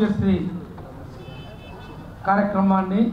ఆరోగ్యశ్రీ కార్యక్రమాన్ని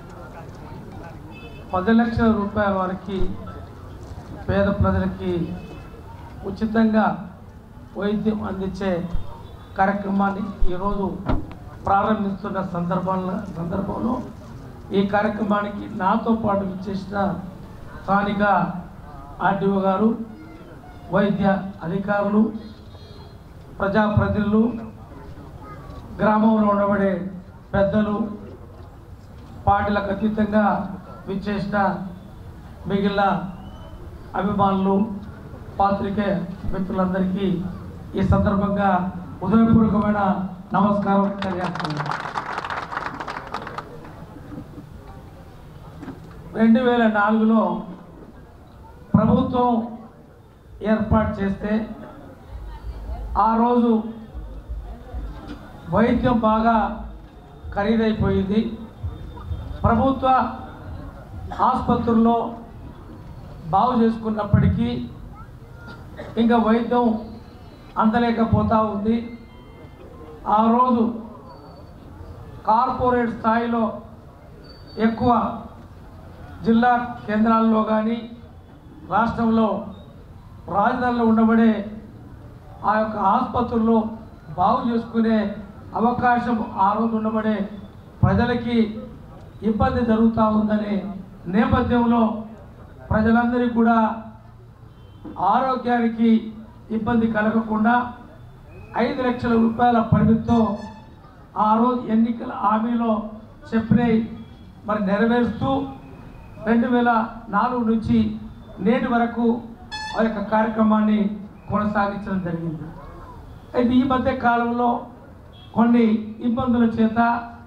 పది లక్షల రూపాయల వరకు పేద ప్రజలకి ఉచితంగా వైద్యం అందించే కార్యక్రమాన్ని ఈరోజు ప్రారంభిస్తున్న సందర్భంలో సందర్భంలో ఈ కార్యక్రమానికి నాతో పాటు విచ్చేసిన స్థానిక ఆర్డీఓ గారు వైద్య అధికారులు ప్రజాప్రతినిధులు గ్రామంలో ఉండబడే పెద్దలు పార్టీలకు అతీతంగా విచ్చేసిన మిగిలిన అభిమానులు పాత్రికే మిత్రులందరికీ ఈ సందర్భంగా హృదయపూర్వకమైన నమస్కారం తెలియజేస్తున్నాను రెండు వేల నాలుగులో ప్రభుత్వం ఏర్పాటు చేస్తే ఆ రోజు వైద్యం బాగా ఖరీదైపోయింది ప్రభుత్వ ఆసుపత్రుల్లో బాగు చేసుకున్నప్పటికీ ఇంకా వైద్యం అందలేకపోతూ ఉంది ఆ రోజు కార్పొరేట్ స్థాయిలో ఎక్కువ జిల్లా కేంద్రాల్లో కానీ రాష్ట్రంలో రాజధానిలో ఉండబడే ఆ యొక్క ఆసుపత్రుల్లో బాగు చేసుకునే అవకాశం ఆ రోజు ఉండబడే ప్రజలకి ఇబ్బంది జరుగుతూ ఉందనే నేపథ్యంలో ప్రజలందరికీ కూడా ఆరోగ్యానికి ఇబ్బంది కలగకుండా ఐదు లక్షల రూపాయల పరిమితితో ఆ రోజు ఎన్నికల హామీలో చెప్పినవి మరి నెరవేరుస్తూ రెండు వేల నాలుగు నుంచి నేటి వరకు ఆ యొక్క కార్యక్రమాన్ని కొనసాగించడం జరిగింది అయితే ఈ మధ్య కాలంలో కొన్ని ఇబ్బందుల చేత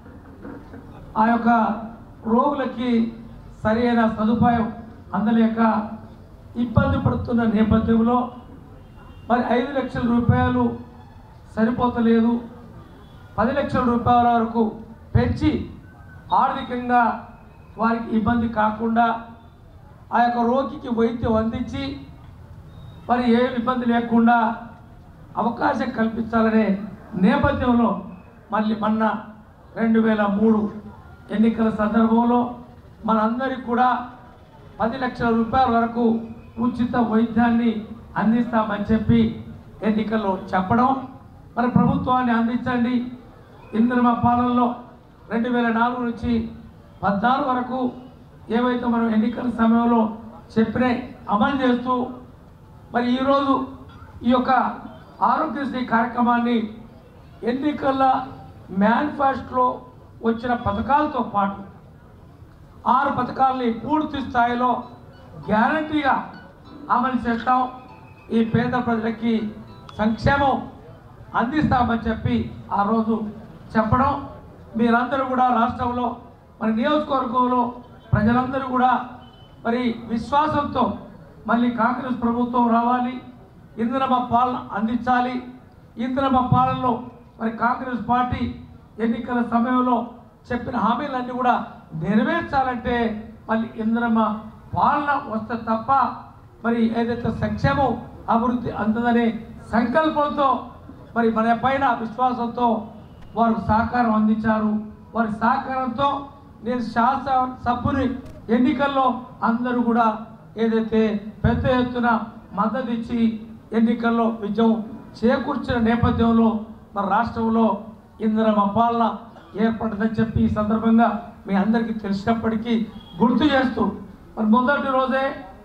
ఆ యొక్క రోగులకి సరైన సదుపాయం అందలేక ఇబ్బంది పడుతున్న నేపథ్యంలో మరి ఐదు లక్షల రూపాయలు సరిపోతలేదు పది లక్షల రూపాయల వరకు పెంచి ఆర్థికంగా వారికి ఇబ్బంది కాకుండా ఆ యొక్క రోగికి వైద్యం అందించి మరి ఏ ఇబ్బంది లేకుండా అవకాశం కల్పించాలనే నేపథ్యంలో మళ్ళీ మొన్న రెండు వేల మూడు ఎన్నికల సందర్భంలో మనందరికీ కూడా పది లక్షల రూపాయల వరకు ఉచిత వైద్యాన్ని అందిస్తామని చెప్పి ఎన్నికల్లో చెప్పడం మరి ప్రభుత్వాన్ని అందించండి ఇంద్రమ పాలనలో రెండు వేల నాలుగు నుంచి పద్నాలుగు వరకు ఏవైతే మనం ఎన్నికల సమయంలో చెప్పినాయి అమలు చేస్తూ మరి ఈరోజు ఈ యొక్క ఆరోగ్యశ్రీ కార్యక్రమాన్ని ఎన్నికల మేనిఫెస్టోలో వచ్చిన పథకాలతో పాటు ఆరు పథకాలని పూర్తి స్థాయిలో గ్యారంటీగా అమలు చేస్తాం ఈ పేద ప్రజలకి సంక్షేమం అందిస్తామని చెప్పి ఆ రోజు చెప్పడం మీరందరూ కూడా రాష్ట్రంలో మరి నియోజకవర్గంలో ప్రజలందరూ కూడా మరి విశ్వాసంతో మళ్ళీ కాంగ్రెస్ ప్రభుత్వం రావాలి ఇంధనమ పాలన అందించాలి ఇంధనమ పాలనలో మరి కాంగ్రెస్ పార్టీ ఎన్నికల సమయంలో చెప్పిన హామీలన్నీ కూడా నెరవేర్చాలంటే మళ్ళీ ఇంధనమ పాలన వస్తే తప్ప మరి ఏదైతే సంక్షేమం అభివృద్ధి అందదనే సంకల్పంతో మరి మన పైన విశ్వాసంతో వారు సహకారం అందించారు వారి సహకారంతో నేను శాసన సభ్యుని ఎన్నికల్లో అందరూ కూడా ఏదైతే పెద్ద ఎత్తున మద్దతు ఇచ్చి ఎన్నికల్లో విజయం చేకూర్చిన నేపథ్యంలో మన రాష్ట్రంలో ఇందిరమ పాలన ఏర్పడిందని చెప్పి ఈ సందర్భంగా మీ అందరికీ తెలిసినప్పటికీ గుర్తు చేస్తూ మరి మొదటి రోజే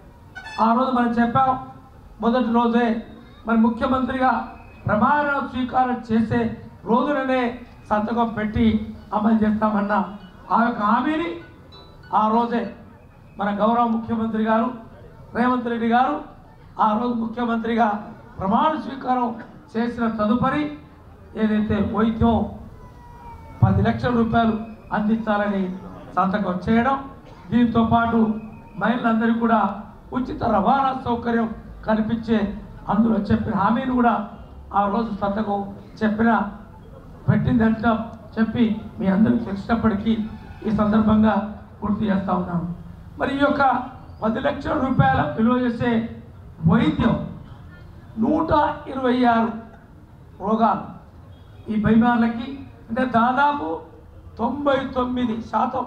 ఆ రోజు మనం చెప్పాం మొదటి రోజే మరి ముఖ్యమంత్రిగా ప్రమాణ స్వీకారం చేసే రోజుననే సంతకం పెట్టి అమలు చేస్తామన్న ఆ యొక్క హామీని ఆ రోజే మన గౌరవ ముఖ్యమంత్రి గారు రేవంత్ రెడ్డి గారు ఆ రోజు ముఖ్యమంత్రిగా ప్రమాణ స్వీకారం చేసిన తదుపరి ఏదైతే వైద్యం పది లక్షల రూపాయలు అందించాలని సంతకం చేయడం దీంతో పాటు మహిళలందరికీ కూడా ఉచిత రవాణా సౌకర్యం కల్పించే అందులో చెప్పిన హామీని కూడా ఆ రోజు సంతకం చెప్పిన పెట్టిందంట చెప్పి మీ అందరికీ తెలిసినప్పటికీ ఈ సందర్భంగా గుర్తు చేస్తా ఉన్నాను మరి ఈ యొక్క పది లక్షల రూపాయల విలువ చేసే వైద్యం నూట ఇరవై ఆరు రోగాలు ఈ బైమార్లకి అంటే దాదాపు తొంభై తొమ్మిది శాతం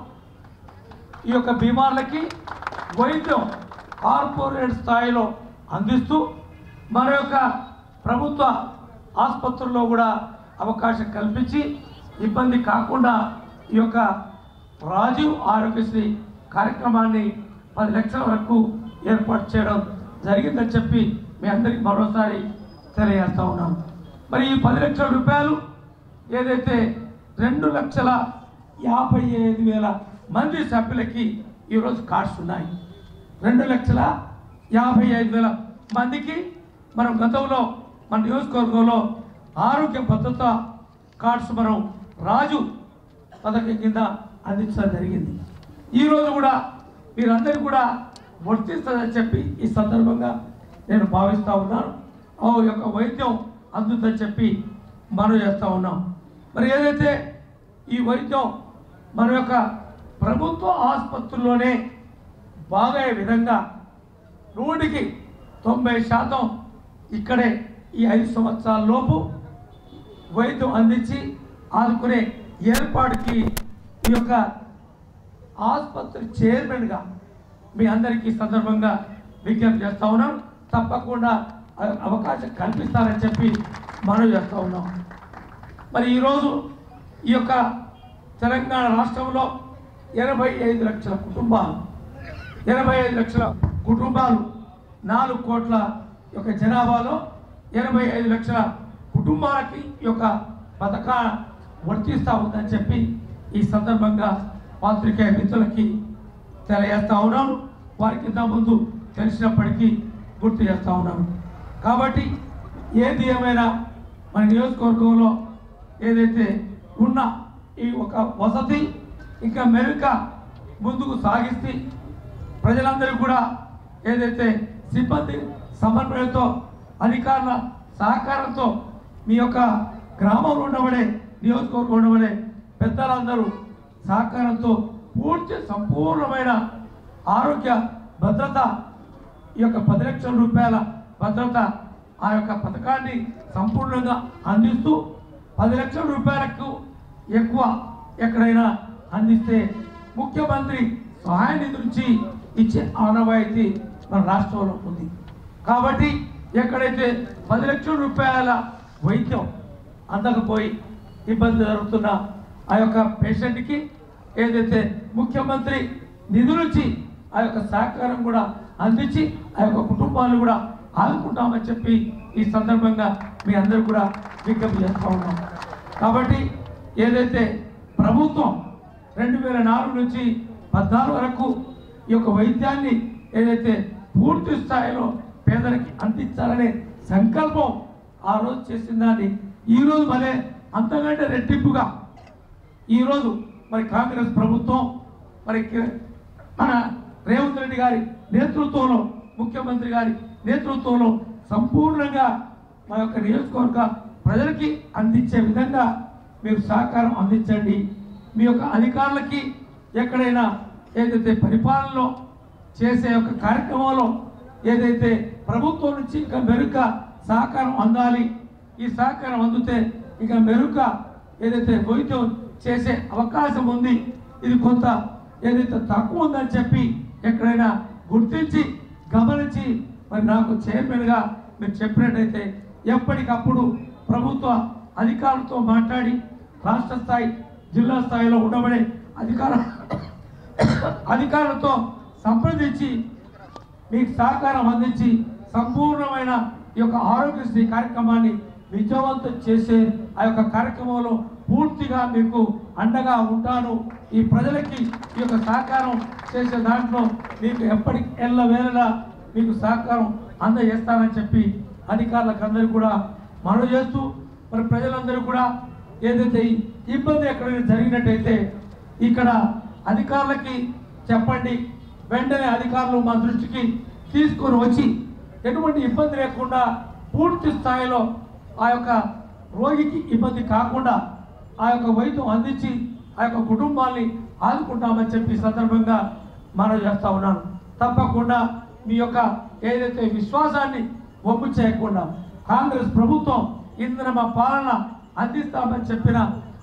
ఈ యొక్క బీమార్లకి వైద్యం కార్పొరేట్ స్థాయిలో అందిస్తూ మన యొక్క ప్రభుత్వ ఆసుపత్రుల్లో కూడా అవకాశం కల్పించి ఇబ్బంది కాకుండా ఈ యొక్క రాజీవ్ ఆరోగ్యశ్రీ కార్యక్రమాన్ని పది లక్షల వరకు ఏర్పాటు చేయడం జరిగిందని చెప్పి మీ అందరికీ మరోసారి తెలియజేస్తా ఉన్నాం మరి ఈ పది లక్షల రూపాయలు ఏదైతే రెండు లక్షల యాభై ఐదు వేల మంది సభ్యులకి ఈరోజు కార్డ్స్ ఉన్నాయి రెండు లక్షల యాభై ఐదు వేల మందికి మనం గతంలో మన నియోజకవర్గంలో ఆరోగ్య భద్రత కార్డ్స్ మనం రాజు పథకం కింద అందించడం జరిగింది ఈరోజు కూడా మీరందరూ కూడా వర్తిస్తుందని చెప్పి ఈ సందర్భంగా నేను భావిస్తూ ఉన్నాను ఆ యొక్క వైద్యం అందుతుందని చెప్పి మనం చేస్తూ ఉన్నాం మరి ఏదైతే ఈ వైద్యం మన యొక్క ప్రభుత్వ ఆసుపత్రుల్లోనే బాగయ్యే విధంగా నూటికి తొంభై శాతం ఇక్కడే ఈ ఐదు సంవత్సరాల లోపు వైద్యం అందించి ఆదుకునే ఏర్పాటుకి ఈ యొక్క ఆసుపత్రి చైర్మన్గా మీ అందరికీ ఈ సందర్భంగా విజ్ఞప్తి చేస్తా ఉన్నాం తప్పకుండా అ- అవకాశం కల్పిస్తారని చెప్పి మనం చేస్తూ ఉన్నాం మరి ఈరోజు ఈ యొక్క తెలంగాణ రాష్ట్రంలో ఎనభై ఐదు లక్షల కుటుంబాలు ఎనభై ఐదు లక్షల కుటుంబాలు నాలుగు కోట్ల యొక్క జనాభాలో ఎనభై ఐదు లక్షల కుటుంబాలకి ఈ యొక్క పథక వర్తిస్తూ ఉందని చెప్పి ఈ సందర్భంగా పాత్రికేయ మిత్రులకి తెలియజేస్తా ఉన్నాను వారికి ఇంత ముందు తెలిసినప్పటికీ గుర్తు చేస్తా ఉన్నాను కాబట్టి ఏది ఏమైనా మన నియోజకవర్గంలో ఏదైతే ఉన్న ఈ ఒక వసతి ఇంకా మెరుగ్గా ముందుకు సాగిస్తే ప్రజలందరూ కూడా ఏదైతే సిబ్బంది సమన్వయంతో అధికారుల సహకారంతో మీ యొక్క గ్రామంలో ఉండబడే నియోజకవర్గం ఉండబడే పెద్దలందరూ సహకారంతో పూర్తి సంపూర్ణమైన ఆరోగ్య భద్రత ఈ యొక్క పది లక్షల రూపాయల భద్రత ఆ యొక్క పథకాన్ని సంపూర్ణంగా అందిస్తూ పది లక్షల రూపాయలకు ఎక్కువ ఎక్కడైనా అందిస్తే ముఖ్యమంత్రి సహాయ నిధి నుంచి ఇచ్చే ఆనవాయితీ మన రాష్ట్రంలో ఉంది కాబట్టి ఎక్కడైతే పది లక్షల రూపాయల వైద్యం అందకపోయి ఇబ్బంది జరుగుతున్న ఆ యొక్క పేషెంట్కి ఏదైతే ముఖ్యమంత్రి నిధుల నుంచి ఆ యొక్క సహకారం కూడా అందించి ఆ యొక్క కుటుంబాలను కూడా ఆదుకుంటామని చెప్పి ఈ సందర్భంగా మీ అందరూ కూడా విజ్ఞప్తి చేస్తూ ఉన్నాం కాబట్టి ఏదైతే ప్రభుత్వం రెండు వేల నాలుగు నుంచి పద్నాలుగు వరకు ఈ యొక్క వైద్యాన్ని ఏదైతే పూర్తి స్థాయిలో పేదలకి అందించాలనే సంకల్పం ఆ రోజు చేసిన దాన్ని ఈరోజు మళ్ళీ అంతకంటే రెట్టింపుగా ఈరోజు మరి కాంగ్రెస్ ప్రభుత్వం మరి కి- మన రేవంత్ రెడ్డి గారి నేతృత్వంలో ముఖ్యమంత్రి గారి నేతృత్వంలో సంపూర్ణంగా మా యొక్క నియోజకవర్గ ప్రజలకి అందించే విధంగా మీరు సహకారం అందించండి మీ యొక్క అధికారులకి ఎక్కడైనా ఏదైతే పరిపాలనలో చేసే ఒక కార్యక్రమంలో ఏదైతే ప్రభుత్వం నుంచి ఇంకా మెరుగ్గా సహకారం అందాలి ఈ సహకారం అందితే ఇంకా మెరుగ్గా ఏదైతే వైద్యం చేసే అవకాశం ఉంది ఇది కొంత ఏదైతే తక్కువ ఉందని చెప్పి ఎక్కడైనా గుర్తించి గమనించి మరి నాకు చైర్మన్గా మీరు చెప్పినట్టయితే ఎప్పటికప్పుడు ప్రభుత్వ అధికారులతో మాట్లాడి రాష్ట్ర స్థాయి జిల్లా స్థాయిలో ఉండబడే అధికార అధికారులతో సంప్రదించి మీకు సహకారం అందించి సంపూర్ణమైన ఈ యొక్క ఆరోగ్యశ్రీ కార్యక్రమాన్ని విజయవంతం చేసే ఆ యొక్క కార్యక్రమంలో పూర్తిగా మీకు అండగా ఉంటాను ఈ ప్రజలకి ఈ యొక్క సహకారం చేసే దాంట్లో మీకు ఎప్పటికి ఎల్ల వేళలా మీకు సహకారం అందజేస్తానని చెప్పి అధికారులకు అందరూ కూడా మనవి చేస్తూ మరి ప్రజలందరూ కూడా ఏదైతే ఈ ఇబ్బంది ఎక్కడైనా జరిగినట్టయితే ఇక్కడ అధికారులకి చెప్పండి వెంటనే అధికారులు మా దృష్టికి తీసుకొని వచ్చి ఎటువంటి ఇబ్బంది లేకుండా పూర్తి స్థాయిలో ఆ యొక్క రోగికి ఇబ్బంది కాకుండా ఆ యొక్క వైద్యం అందించి ఆ యొక్క కుటుంబాన్ని ఆదుకుంటామని చెప్పి ఈ సందర్భంగా మనం చేస్తా ఉన్నాను తప్పకుండా మీ యొక్క ఏదైతే విశ్వాసాన్ని ఒప్పు చేయకుండా కాంగ్రెస్ ప్రభుత్వం ఇంధన మా పాలన అందిస్తామని చెప్పిన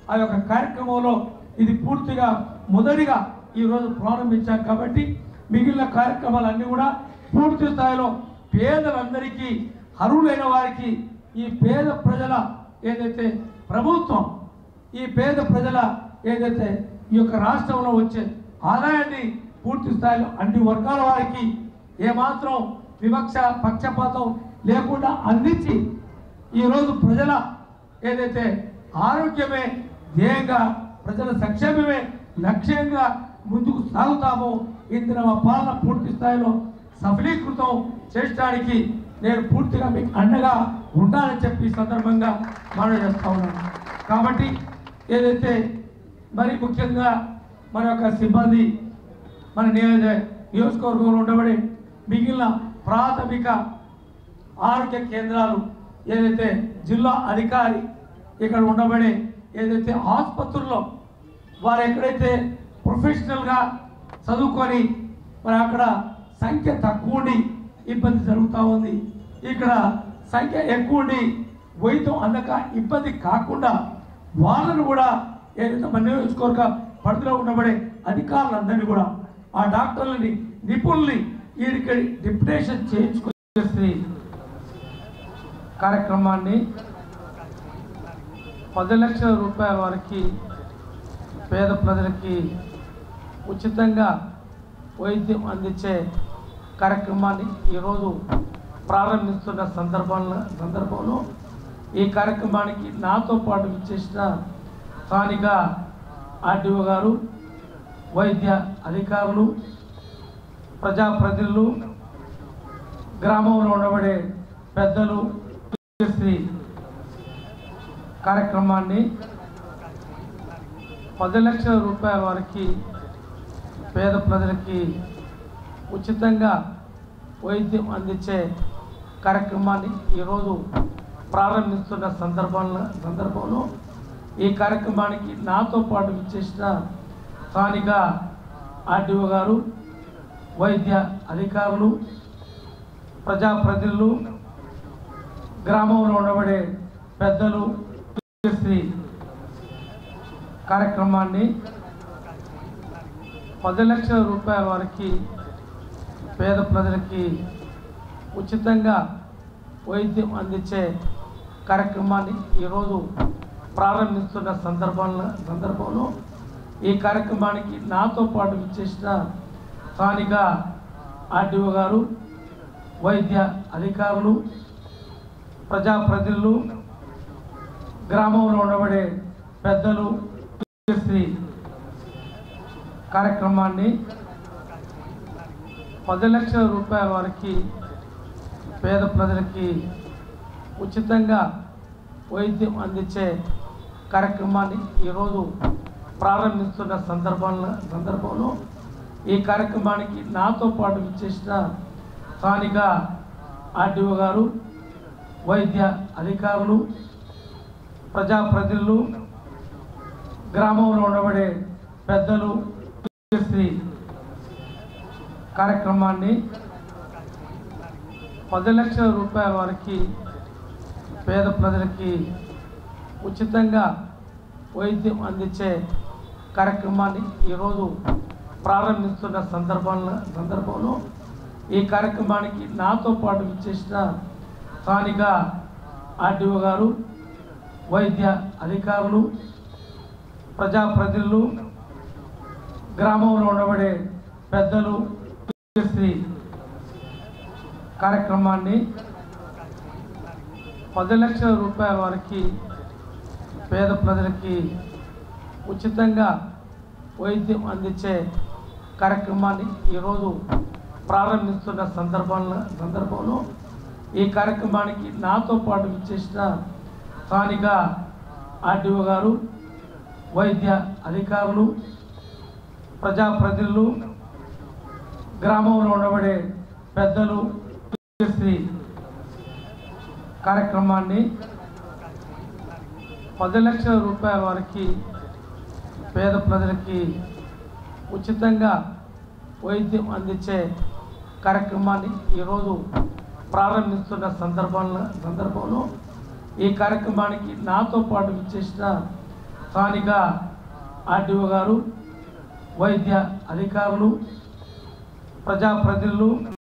ఆ యొక్క కార్యక్రమంలో ఇది పూర్తిగా మొదటిగా ఈరోజు ప్రారంభించాం కాబట్టి మిగిలిన కార్యక్రమాలన్నీ కూడా పూర్తి స్థాయిలో పేదలందరికీ అర్హులైన వారికి ఈ పేద ప్రజల ఏదైతే ప్రభుత్వం ఈ పేద ప్రజల ఏదైతే ఈ యొక్క రాష్ట్రంలో వచ్చే ఆదాయాన్ని పూర్తి స్థాయిలో అన్ని వర్గాల వారికి ఏమాత్రం వివక్ష పక్షపాతం లేకుండా అందించి ఈరోజు ప్రజల ఏదైతే ఆరోగ్యమే ధ్యేయంగా ప్రజల సంక్షేమమే లక్ష్యంగా ముందుకు సాగుతామో ఇందులో మా పాలన పూర్తి స్థాయిలో సఫలీకృతం చేయడానికి నేను పూర్తిగా మీకు అండగా ఉండాలని చెప్పి ఈ సందర్భంగా మనం చేస్తా ఉన్నాను కాబట్టి ఏదైతే మరి ముఖ్యంగా మన యొక్క సిబ్బంది మన నియోజక నియోజకవర్గంలో ఉండబడే మిగిలిన ప్రాథమిక ఆరోగ్య కేంద్రాలు ఏదైతే జిల్లా అధికారి ఇక్కడ ఉండబడే ఏదైతే ఆసుపత్రుల్లో వారు ఎక్కడైతే ప్రొఫెషనల్గా చదువుకొని మరి అక్కడ సంఖ్య తక్కువ ఉండి ఇబ్బంది జరుగుతూ ఉంది ఇక్కడ సంఖ్య ఎక్కువ ఉండి వైద్యం అందక ఇబ్బంది కాకుండా వాళ్ళను కూడా ఏదైతే మన నియోజకవర్గ పరిధిలో ఉండబడే అధికారులందరినీ కూడా ఆ డాక్టర్లని నిపుణుల్ని వీరికి డిప్యుటేషన్ చేయించుకొని కార్యక్రమాన్ని పది లక్షల రూపాయల వరకు పేద ప్రజలకి ఉచితంగా వైద్యం అందించే కార్యక్రమాన్ని ఈరోజు ప్రారంభిస్తున్న సందర్భంలో సందర్భంలో ఈ కార్యక్రమానికి నాతో పాటు విచ్చేసిన స్థానిక ఆర్డీఓ గారు వైద్య అధికారులు ప్రజాప్రతినిధులు గ్రామంలో ఉండబడే పెద్దలు శ్రీ కార్యక్రమాన్ని పది లక్షల రూపాయల వరకు పేద ప్రజలకి ఉచితంగా వైద్యం అందించే కార్యక్రమాన్ని ఈరోజు ప్రారంభిస్తున్న సందర్భంలో సందర్భంలో ఈ కార్యక్రమానికి నాతో పాటు విచ్చేసిన స్థానిక ఆర్డీఓ గారు వైద్య అధికారులు ప్రజాప్రతినిధులు గ్రామంలో ఉండబడే పెద్దలు శ్రీ కార్యక్రమాన్ని పది లక్షల రూపాయల వరకు పేద ప్రజలకి ఉచితంగా వైద్యం అందించే కార్యక్రమాన్ని ఈరోజు ప్రారంభిస్తున్న సందర్భంలో సందర్భంలో ఈ కార్యక్రమానికి నాతో పాటు విచ్చేసిన స్థానిక ఆర్డీఓ గారు వైద్య అధికారులు ప్రజాప్రతినిధులు గ్రామంలో ఉండబడే పెద్దలు శ్రీ కార్యక్రమాన్ని పది లక్షల రూపాయల వరకు పేద ప్రజలకి ఉచితంగా వైద్యం అందించే కార్యక్రమాన్ని ఈరోజు ప్రారంభిస్తున్న సందర్భంలో సందర్భంలో ఈ కార్యక్రమానికి నాతో పాటు విచ్చేసిన స్థానిక ఆర్డీఓ గారు వైద్య అధికారులు ప్రజాప్రతినిధులు గ్రామంలో ఉండబడే పెద్దలు శ్రీ కార్యక్రమాన్ని పది లక్షల రూపాయల వరకు పేద ప్రజలకి ఉచితంగా వైద్యం అందించే కార్యక్రమాన్ని ఈరోజు ప్రారంభిస్తున్న సందర్భంలో సందర్భంలో ఈ కార్యక్రమానికి నాతో పాటు విచ్చేసిన స్థానిక ఆర్డీఓ గారు వైద్య అధికారులు ప్రజాప్రతినిధులు గ్రామంలో ఉండబడే పెద్దలు శ్రీ కార్యక్రమాన్ని పది లక్షల రూపాయల వరకు పేద ప్రజలకి ఉచితంగా వైద్యం అందించే కార్యక్రమాన్ని ఈరోజు ప్రారంభిస్తున్న సందర్భంలో సందర్భంలో ఈ కార్యక్రమానికి నాతో పాటు విచ్చేసిన స్థానిక ఆర్డీఓ గారు వైద్య అధికారులు ప్రజాప్రతినిధులు గ్రామంలో ఉండబడే పెద్దలు శ్రీ కార్యక్రమాన్ని పది లక్షల రూపాయల వరకు పేద ప్రజలకి ఉచితంగా వైద్యం అందించే కార్యక్రమాన్ని ఈరోజు ప్రారంభిస్తున్న సందర్భంలో సందర్భంలో ఈ కార్యక్రమానికి నాతో పాటు విచ్చేసిన స్థానిక ఆర్టీఓ గారు వైద్య అధికారులు ప్రజాప్రతినిధులు